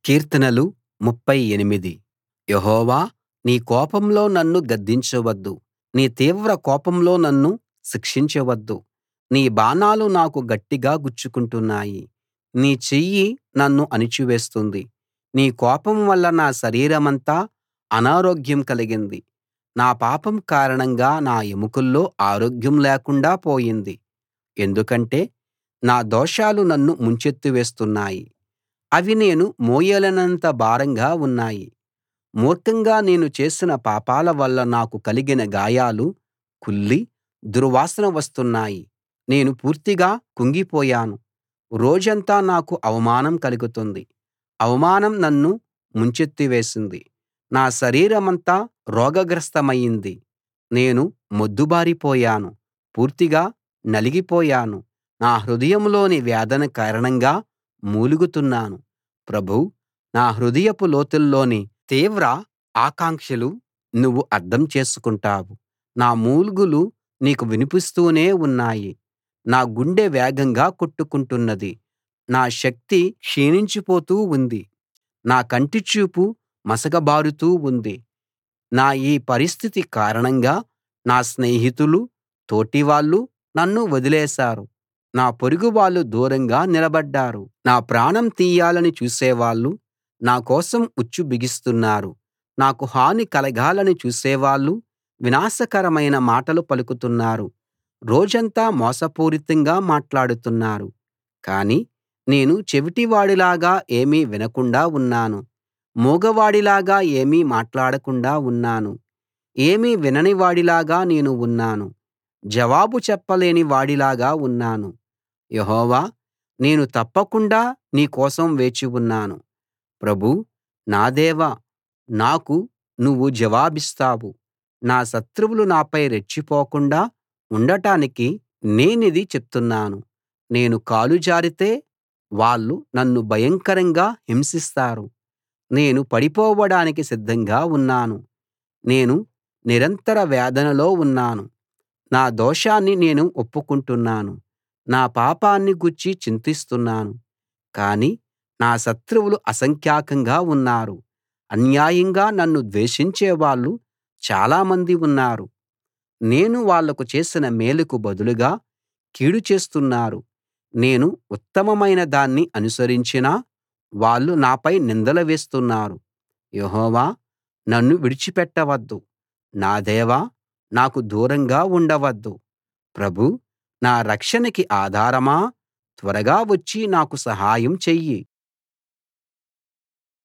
కీర్తనలు 38 యెహోవా నీ కోపంలో నన్ను గద్దించవద్దు నీ తీవ్ర కోపంలో నన్ను శిక్షించవద్దు నీ బాణాలు నాకు గట్టిగా గుచ్చుకుంటున్నాయి నీ చెయ్యి నన్ను అణిచివేస్తుంది నీ కోపం వల్ల నా శరీరమంతా అనారోగ్యం కలిగింది నా పాపం కారణంగా నా ఎముకల్లో ఆరోగ్యం లేకుండా పోయింది ఎందుకంటే నా దోషాలు నన్ను ముంచెత్తి వేస్తున్నాయి అవి నేను మోయలేనంత భారంగా ఉన్నాయి మూర్ఖంగా నేను చేసిన పాపాల వల్ల నాకు కలిగిన గాయాలు కుళ్ళి దుర్వాసన వస్తున్నాయి నేను పూర్తిగా కుంగిపోయాను రోజంతా నాకు అవమానం కలుగుతుంది అవమానం నన్ను ముంచెత్తి వేసింది నా శరీరమంతా రోగగ్రస్తమయింది నేను మొద్దుబారిపోయాను పూర్తిగా నలిగిపోయాను నా హృదయంలోని వేదన కారణంగా మూలుగుతున్నాను ప్రభూ నా హృదయపు లోతుల్లోని తీవ్ర ఆకాంక్షలు నువ్వు అర్థం చేసుకుంటావు నా మూల్గులు నీకు వినిపిస్తూనే ఉన్నాయి నా గుండె వేగంగా కొట్టుకుంటున్నది నా శక్తి క్షీణించిపోతూ ఉంది నా కంటిచూపు మసకబారుతూ ఉంది నా ఈ పరిస్థితి కారణంగా నా స్నేహితులు తోటివాళ్ళు నన్ను వదిలేశారు నా పొరుగువాళ్ళు దూరంగా నిలబడ్డారు నా ప్రాణం తీయాలని చూసేవాళ్ళు నా కోసం ఉచ్చు బిగిస్తున్నారు నాకు హాని కలగాలని చూసేవాళ్ళు వినాశకరమైన మాటలు పలుకుతున్నారు రోజంతా మోసపూరితంగా మాట్లాడుతున్నారు కానీ నేను చెవిటివాడిలాగా ఏమీ వినకుండా ఉన్నాను మూగవాడిలాగా ఏమీ మాట్లాడకుండా ఉన్నాను ఏమీ వినని వాడిలాగా నేను ఉన్నాను జవాబు చెప్పలేని వాడిలాగా ఉన్నాను యెహోవా నేను తప్పకుండా నీ కోసం వేచి ఉన్నాను ప్రభూ నా దేవా నాకు నువ్వు జవాబిస్తావు నా శత్రువులు నాపై రెచ్చిపోకుండా ఉండటానికి నేనిది చెప్తున్నాను నేను కాలు జారితే వాళ్ళు నన్ను భయంకరంగా హింసిస్తారు నేను పడిపోవడానికి సిద్ధంగా ఉన్నాను నేను నిరంతర వేదనలో ఉన్నాను నా దోషాన్ని నేను ఒప్పుకుంటున్నాను నా పాపాన్ని గూర్చి చింతిస్తున్నాను కానీ నా శత్రువులు అసంఖ్యాకంగా ఉన్నారు అన్యాయంగా నన్ను ద్వేషించే వాళ్ళు చాలామంది ఉన్నారు నేను వాళ్లకు చేసిన మేలుకు బదులుగా కీడు చేస్తున్నారు నేను ఉత్తమమైన దాన్ని అనుసరించినా వాళ్ళు నాపై నిందలు వేస్తున్నారు యెహోవా నన్ను విడిచిపెట్టవద్దు నా దేవా నాకు దూరంగా ఉండవద్దు ప్రభూ నా రక్షణకి ఆధారమా త్వరగా వచ్చి నాకు సహాయం చెయ్యి